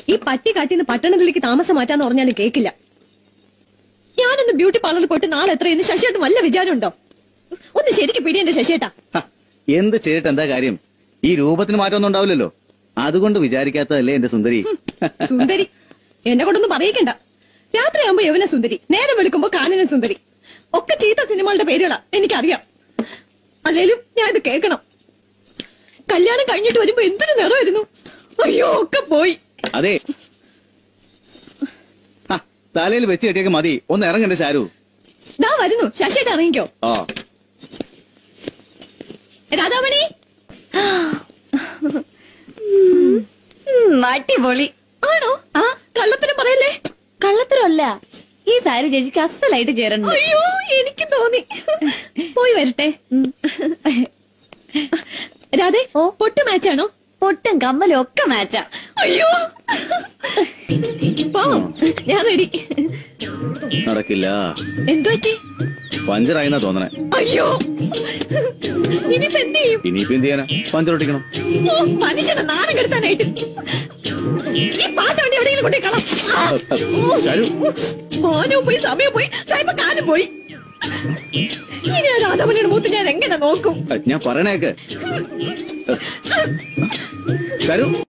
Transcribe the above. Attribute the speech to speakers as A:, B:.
A: ഈ പറ്റി കാട്ടിന്ന് പട്ടണത്തിലേക്ക് താമസം മാറ്റാന്ന് പറഞ്ഞാലും കേക്കില്ല ഞാനൊന്ന് ബ്യൂട്ടി പാർലറിൽ പോയിട്ട് നാളെ എത്രയെന്ന് ശശിയേട്ടൻ വല്ല വിചാരമുണ്ടോ ഒന്ന് ശരിക്ക് പിടി എന്റെ ശശിയേട്ടാ
B: ഹ, എന്ത് ചെയ്തിട്ട് എന്താ കാര്യം ഈ രൂപത്തിന് മാറ്റമൊന്നും ഉണ്ടാവില്ലല്ലോ അതുകൊണ്ട് വിചാരിക്കാത്തതല്ലേ എന്റെ സുന്ദരി
A: സുന്ദരി എന്നെ കൊണ്ടൊന്നും പറയിക്കണ്ട രാത്രിയാകുമ്പോ യവന സുന്ദരി നേരം വെളുക്കുമ്പോ കാനന സുന്ദരി ഒക്കെ ചീത്ത സിനിമകളുടെ പേരുകളാ എനിക്കറിയാം അല്ലേലും ഞാൻ ഇത് കേൾക്കണം കല്യാണം കഴിഞ്ഞിട്ട് വരുമ്പോ എന്തൊരു നിറമായിരുന്നു അയ്യോ ഒക്കെ പോയി
B: അതെ ഹ, തലയിൽ വെച്ച് കെട്ടിയൊക്കെ മതി ഒന്ന് ഇറങ്ങന്റെ ശാരു
A: ദാ വരുന്നു ശശിയേട്ട ഇറങ്ങിക്കോ
B: ആ
A: രാധാമണി
C: അടിപൊളി
A: ആണോ ആ കള്ളത്തിനും പറയല്ലേ
C: കള്ളത്തരമല്ല ഈ സാരി ചേച്ചിക്ക് അസലായിട്ട് ചേരണം
A: അയ്യോ എനിക്ക് തോന്നി പോയി വരട്ടെ രാധേ
C: ഓ.
A: പൊട്ട് മാച്ചാണോ
C: പൊട്ടും കമ്മലും ഒക്കെ മാച്ചാ
A: അയ്യോ പോ ഞാൻ റെഡി
B: നടക്കില്ല
A: എന്തു പറ്റി
B: പഞ്ചറായിന്നാ തോന്നണേ
A: അയ്യോ ഇനിയിപ്പോ എന്ത് ചെയ്യും
B: ഇനിയിപ്പോ എന്ത് ചെയ്യാനാ പഞ്ചറൊട്ടിക്കണം
A: ഓ മനുഷ്യനെ നാണം കെടുത്താനായിട്ട് ഈ പാട്ട് വണ്ടി എവിടെയെങ്കിലും കൊണ്ടേ കളാം
B: ശാരു
A: മാനവും പോയി സമയം പോയി ദാ ഇപ്പൊ കാലം പോയി ഇനി ആ രാധാമണിയുടെ മൂത്ത് ഞാൻ എങ്ങനെ നോക്കും
B: ഞാൻ പറയണേക്ക് ശാരു